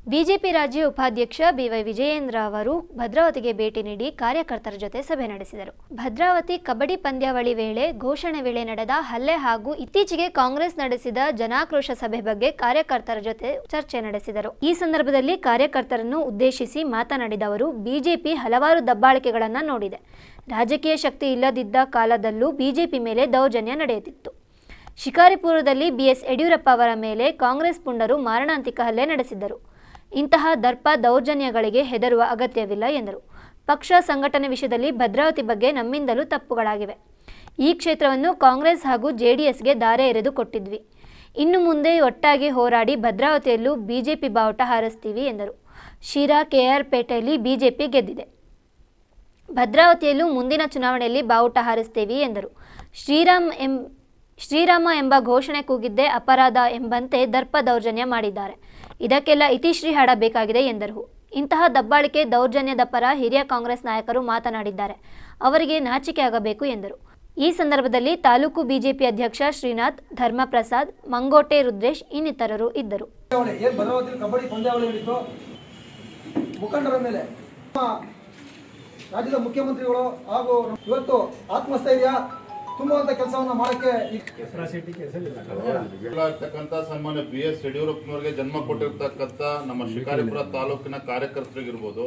BJP ರಾಜ್ಯ ಉಪಾಧ್ಯಕ್ಷ B Y Vijayendra ಅವರು ಭದ್ರಾವತಿಗೆ ಭೇಟಿ ನೀಡಿ ಕಾರ್ಯಕರ್ತರ ಜೊತೆ ಸಭೆ ನಡೆಸಿದರು ಭದ್ರಾವತಿ ಕಬಡ್ಡಿ ಪಂದ್ಯಾವಳಿ ವೇಳೆ ಘೋಷಣೆ ವೇಳೆ ನಡೆದ ಹಲ್ಲೆ ಹಾಗೂ ಇತ್ತೀಚೆಗೆ ಕಾಂಗ್ರೆಸ್ ನಡೆಸಿದ ಜನಾಕ್ರೋಶ ಸಭೆ ಬಗ್ಗೆ ಕಾರ್ಯಕರ್ತರ ಜೊತೆ ಚರ್ಚೆ ನಡೆಸಿದರು ಈ ಸಂದರ್ಭದಲ್ಲಿ ಕಾರ್ಯಕರ್ತರನ್ನು ಉದ್ದೇಶಿಸಿ ಮಾತನಾಡಿದ ಅವರು ಬಿಜೆಪಿ ಹಲವಾರು ದಬ್ಬಾಳಿಕೆಗಳನ್ನು ನೋಡಿದೆ ರಾಜಕೀಯ ಶಕ್ತಿ ಇಲ್ಲದಿದ್ದ ಕಾಲದಲ್ಲೂ ಬಿಜೆಪಿ ಮೇಲೆ ದೌರ್ಜನ್ಯ ನಡೆಯುತ್ತಿತ್ತು ಶಿಕಾರಿಪುರದಲ್ಲಿ ಬಿಎಸ್ ಯಡಿಯೂರಪ್ಪ ಅವರ ಮೇಲೆ ಕಾಂಗ್ರೆಸ್ ಪುಂಡರು ಮಾರಣಾಂತಿಕ ಹಲ್ಲೆ ನಡೆಸಿದ್ದರು ಇಂತಹ ದರ್ಪ ದೌರ್ಜನ್ಯಗಳಿಗೆ ಹೆದರುವ ಅಗತ್ಯವಿಲ್ಲ ಎಂದರು ಪಕ್ಷ ಸಂಘಟನೆ ವಿಷಯದಲ್ಲಿ ಭದ್ರಾವತಿ ಬಗ್ಗೆ ನಮ್ಮಿಂದಲೂ ತಪ್ಪುಗಳಾಗಿವೆ ಈ ಕ್ಷೇತ್ರವನ್ನು ಕಾಂಗ್ರೆಸ್ ಹಾಗೂ ಜೆಡಿಎಸ್ಗೆ ದಾರೆ ಎರೆದು ಕೊಟ್ಟಿದ್ವಿ ಇನ್ನು ಮುಂದೆ ಒಟ್ಟಾಗಿ ಹೋರಾಡಿ ಭದ್ರಾವತಿಯಲ್ಲೂ ಬಿಜೆಪಿ ಬಾವುಟ ಹಾರಿಸ್ತೀವಿ ಎಂದರು ಶಿರಾ ಕೆಆರ್ ಪೇಟೆಯಲ್ಲಿ ಬಿಜೆಪಿ ಗೆದ್ದಿದೆ ಭದ್ರಾವತಿಯಲ್ಲೂ ಮುಂದಿನ ಚುನಾವಣೆಯಲ್ಲಿ ಬಾವುಟ ಹಾರಿಸ್ತೇವೆ ಎಂದರು ಶ್ರೀರಾಮ್ ಎಂ ಶ್ರೀರಾಮ ಎಂಬ ಘೋಷಣೆ ಕೂಗಿದ್ದೇ ಅಪರಾಧ ಎಂಬಂತೆ ದರ್ಪ ದೌರ್ಜನ್ಯ ಮಾಡಿದ್ದಾರೆ ಇದಕ್ಕೆಲ್ಲ ಇತಿಶ್ರೀ ಹಾಡಬೇಕಾಗಿದೆ ಎಂದರು ಇಂತಹ ದಬ್ಬಾಳಿಕೆ ದೌರ್ಜನ್ಯದ ಪರ ಹಿರಿಯ ಕಾಂಗ್ರೆಸ್ ನಾಯಕರು ಮಾತನಾಡಿದ್ದಾರೆ ಅವರಿಗೆ ನಾಚಿಕೆ ಆಗಬೇಕು ಎಂದರು ಈ ಸಂದರ್ಭದಲ್ಲಿ ತಾಲೂಕು ಬಿಜೆಪಿ ಅಧ್ಯಕ್ಷ ಶ್ರೀನಾಥ್ ಧರ್ಮಪ್ರಸಾದ್ ಮಂಗೋಟೆ ರುದ್ರೇಶ್ ಇನ್ನಿತರರು ಇದ್ದರು ಪಂದ್ಯಾವಳಿ ಏನ್ ಭದ್ರಾವತಿ ಕಬಡ್ಡಿ ಪಂದ್ಯಾವಳಿ ನಡೀತು ಮುಖಂಡರ ಮೇಲೆ ನಮ್ಮ ರಾಜ್ಯದ ಮುಖ್ಯಮಂತ್ರಿಗಳು ಹಾಗೂ ಇವತ್ತು ಆತ್ಮಸ್ಥೈರ್ಯ ತುಂಬುವಂತ ಕೆಲಸವನ್ನ ಮಾಡಕ್ಕೆ ಈ ಇರ್ತಕ್ಕಂಥ ಸನ್ಮಾನ್ಯ ಬಿ ಎಸ್ ಯಡಿಯೂರಪ್ಪನವರಿಗೆ ಜನ್ಮ ಕೊಟ್ಟಿರ್ತಕ್ಕಂಥ ನಮ್ಮ ಶಿಕಾರಿಪುರ ತಾಲೂಕಿನ ಕಾರ್ಯಕರ್ತರಿಗಿರ್ಬೋದು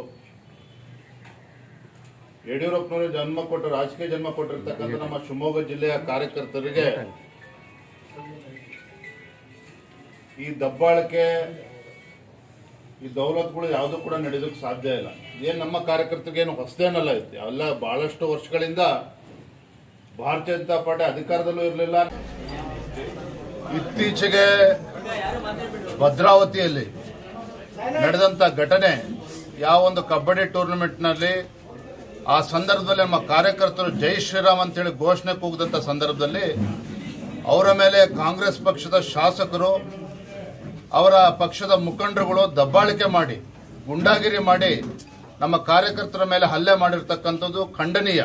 ಯಡಿಯೂರಪ್ಪನವರಿಗೆ ಜನ್ಮ ಕೊಟ್ಟ ರಾಜಕೀಯ ಜನ್ಮ ಕೊಟ್ಟಿರ್ತಕ್ಕಂಥ ನಮ್ಮ ಶಿವಮೊಗ್ಗ ಜಿಲ್ಲೆಯ ಕಾರ್ಯಕರ್ತರಿಗೆ ಈ ದಬ್ಬಾಳಿಕೆ ಈ ದೌಲತ್ಗಳು ಯಾವುದು ಕೂಡ ನಡೆಯೋದಕ್ಕೆ ಸಾಧ್ಯ ಇಲ್ಲ ಏನ್ ನಮ್ಮ ಕಾರ್ಯಕರ್ತರಿಗೆ ಏನು ಹೊಸದೇನಲ್ಲ ಇದು ಎಲ್ಲ ಬಹಳಷ್ಟು ವರ್ಷಗಳಿಂದ ಭಾರತೀಯ ಜನತಾ ಪಾರ್ಟಿ ಅಧಿಕಾರದಲ್ಲೂ ಇರಲಿಲ್ಲ ಇತ್ತೀಚೆಗೆ ಭದ್ರಾವತಿಯಲ್ಲಿ ನಡೆದಂತ ಘಟನೆ ಯಾವ ಒಂದು ಕಬಡ್ಡಿ ಟೂರ್ನಮೆಂಟ್ ನಲ್ಲಿ ಆ ಸಂದರ್ಭದಲ್ಲಿ ನಮ್ಮ ಕಾರ್ಯಕರ್ತರು ಜೈ ಶ್ರೀರಾಮ್ ಅಂತೇಳಿ ಘೋಷಣೆ ಕೂಗಿದಂತ ಸಂದರ್ಭದಲ್ಲಿ ಅವರ ಮೇಲೆ ಕಾಂಗ್ರೆಸ್ ಪಕ್ಷದ ಶಾಸಕರು ಅವರ ಪಕ್ಷದ ಮುಖಂಡರುಗಳು ದಬ್ಬಾಳಿಕೆ ಮಾಡಿ ಗುಂಡಾಗಿರಿ ಮಾಡಿ ನಮ್ಮ ಕಾರ್ಯಕರ್ತರ ಮೇಲೆ ಹಲ್ಲೆ ಮಾಡಿರ್ತಕ್ಕಂಥದ್ದು ಖಂಡನೀಯ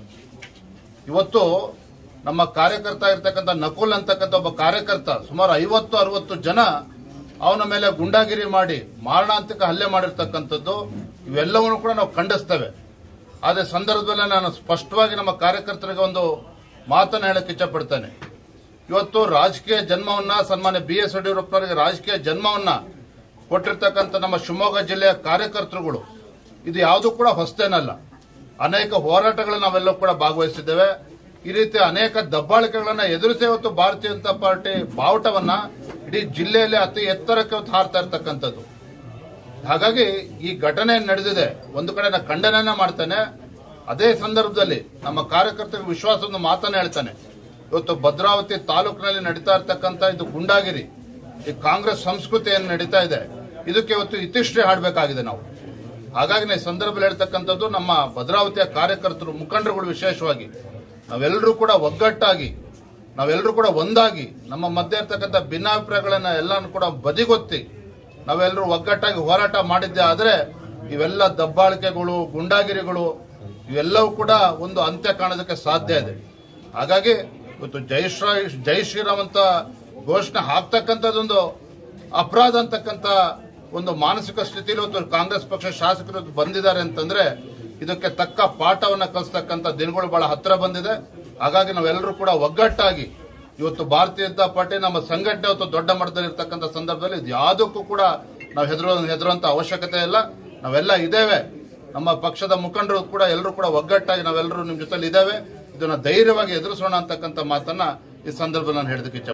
ಇವತ್ತು ನಮ್ಮ ಕಾರ್ಯಕರ್ತ ಇರ್ತಕ್ಕಂಥ ನಕುಲ್ ಅಂತಕ್ಕಂಥ ಒಬ್ಬ ಕಾರ್ಯಕರ್ತ ಸುಮಾರು ಐವತ್ತು ಅರವತ್ತು ಜನ ಅವನ ಮೇಲೆ ಗುಂಡಾಗಿರಿ ಮಾಡಿ ಮಾರಣಾಂತಿಕ ಹಲ್ಲೆ ಮಾಡಿರ್ತಕ್ಕಂಥದ್ದು ಇವೆಲ್ಲವನ್ನು ಕೂಡ ನಾವು ಖಂಡಿಸ್ತೇವೆ ಆದ್ರೆ ಸಂದರ್ಭದಲ್ಲಿ ನಾನು ಸ್ಪಷ್ಟವಾಗಿ ನಮ್ಮ ಕಾರ್ಯಕರ್ತರಿಗೆ ಒಂದು ಮಾತನ್ನ ಹೇಳಕ್ಕೆ ಇಚ್ಛಪಡ್ತೇನೆ ಇವತ್ತು ರಾಜಕೀಯ ಜನ್ಮವನ್ನ ಸನ್ಮಾನ್ಯ ಬಿ ಎಸ್ ಯಡಿಯೂರಪ್ಪನವರಿಗೆ ರಾಜಕೀಯ ಜನ್ಮವನ್ನ ಕೊಟ್ಟಿರ್ತಕ್ಕಂಥ ನಮ್ಮ ಶಿವಮೊಗ್ಗ ಜಿಲ್ಲೆಯ ಕಾರ್ಯಕರ್ತರುಗಳು ಇದು ಯಾವುದು ಕೂಡ ಹೊಸತೇನಲ್ಲ ಅನೇಕ ಹೋರಾಟಗಳನ್ನು ನಾವೆಲ್ಲರೂ ಕೂಡ ಭಾಗವಹಿಸಿದ್ದೇವೆ ಈ ರೀತಿ ಅನೇಕ ದಬ್ಬಾಳಿಕೆಗಳನ್ನ ಎದುರಿಸಿ ಇವತ್ತು ಭಾರತೀಯ ಜನತಾ ಪಾರ್ಟಿ ಬಾವುಟವನ್ನ ಇಡೀ ಜಿಲ್ಲೆಯಲ್ಲಿ ಅತಿ ಎತ್ತರಕ್ಕೆ ಇವತ್ತು ಹಾರ್ತಾ ಇರ್ತಕ್ಕಂಥದ್ದು ಹಾಗಾಗಿ ಈ ಘಟನೆ ನಡೆದಿದೆ ಒಂದು ಕಡೆ ನಾನು ಖಂಡನೆಯನ್ನ ಮಾಡ್ತೇನೆ ಅದೇ ಸಂದರ್ಭದಲ್ಲಿ ನಮ್ಮ ಕಾರ್ಯಕರ್ತರಿಗೆ ವಿಶ್ವಾಸವನ್ನು ಮಾತನ್ನ ಹೇಳ್ತಾನೆ ಇವತ್ತು ಭದ್ರಾವತಿ ತಾಲೂಕಿನಲ್ಲಿ ನಡೀತಾ ಇರ್ತಕ್ಕಂಥ ಇದು ಗುಂಡಾಗಿರಿ ಈ ಕಾಂಗ್ರೆಸ್ ಸಂಸ್ಕೃತಿ ಏನು ನಡೀತಾ ಇದೆ ಇದಕ್ಕೆ ಇವತ್ತು ಇತಿಶ್ರೀ ಹಾಡಬೇಕಾಗಿದೆ ನಾವು ಹಾಗಾಗಿ ನಾನು ಈ ಸಂದರ್ಭದಲ್ಲಿ ಹೇಳ್ತಕ್ಕಂಥದ್ದು ನಮ್ಮ ಭದ್ರಾವತಿಯ ಕಾರ್ಯಕರ್ತರು ಮುಖಂಡರುಗಳು ವಿಶೇಷವಾಗಿ ನಾವೆಲ್ಲರೂ ಕೂಡ ಒಗ್ಗಟ್ಟಾಗಿ ನಾವೆಲ್ಲರೂ ಕೂಡ ಒಂದಾಗಿ ನಮ್ಮ ಮಧ್ಯೆ ಇರ್ತಕ್ಕಂಥ ಭಿನ್ನಾಭಿಪ್ರಾಯಗಳನ್ನ ಎಲ್ಲಾನು ಕೂಡ ಬದಿಗೊತ್ತಿ ನಾವೆಲ್ಲರೂ ಒಗ್ಗಟ್ಟಾಗಿ ಹೋರಾಟ ಮಾಡಿದ್ದೆ ಆದ್ರೆ ಇವೆಲ್ಲ ದಬ್ಬಾಳಿಕೆಗಳು ಗುಂಡಾಗಿರಿಗಳು ಇವೆಲ್ಲವೂ ಕೂಡ ಒಂದು ಅಂತ್ಯ ಕಾಣೋದಕ್ಕೆ ಸಾಧ್ಯ ಇದೆ ಹಾಗಾಗಿ ಇವತ್ತು ಜೈ ಶ್ರೀ ಜೈ ಶ್ರೀರಾಮ್ ಅಂತ ಘೋಷಣೆ ಹಾಕ್ತಕ್ಕಂಥದ್ದೊಂದು ಅಪರಾಧ ಅಂತಕ್ಕಂಥ ಒಂದು ಮಾನಸಿಕ ಸ್ಥಿತಿಯಲ್ಲಿ ಇವತ್ತು ಕಾಂಗ್ರೆಸ್ ಪಕ್ಷ ಶಾಸಕರು ಇವತ್ತು ಬಂದಿದ್ದಾರೆ ಅಂತಂದ್ರೆ ಇದಕ್ಕೆ ತಕ್ಕ ಪಾಠವನ್ನ ಕಲಿಸ್ತಕ್ಕಂಥ ದಿನಗಳು ಬಹಳ ಹತ್ರ ಬಂದಿದೆ ಹಾಗಾಗಿ ನಾವೆಲ್ಲರೂ ಕೂಡ ಒಗ್ಗಟ್ಟಾಗಿ ಇವತ್ತು ಭಾರತೀಯ ಜನತಾ ಪಾರ್ಟಿ ನಮ್ಮ ಸಂಘಟನೆ ಇವತ್ತು ದೊಡ್ಡ ಮಟ್ಟದಲ್ಲಿ ಇರ್ತಕ್ಕಂಥ ಸಂದರ್ಭದಲ್ಲಿ ಇದು ಯಾವುದಕ್ಕೂ ಕೂಡ ನಾವು ಹೆದರೋ ಹೆದರುವಂತ ಅವಶ್ಯಕತೆ ಇಲ್ಲ ನಾವೆಲ್ಲ ಇದ್ದೇವೆ ನಮ್ಮ ಪಕ್ಷದ ಮುಖಂಡರು ಕೂಡ ಎಲ್ಲರೂ ಕೂಡ ಒಗ್ಗಟ್ಟಾಗಿ ನಾವೆಲ್ಲರೂ ನಿಮ್ಮ ಜೊತೆಲಿ ಇದ್ದೇವೆ ಇದನ್ನ ಧೈರ್ಯವಾಗಿ ಎದುರಿಸೋಣ ಅಂತಕ್ಕಂಥ ಮಾತನ್ನ ಈ ಸಂದರ್ಭದಲ್ಲಿ ನಾನು ಹೇಳೋದಕ್ಕೆ ಇಚ್ಛೆ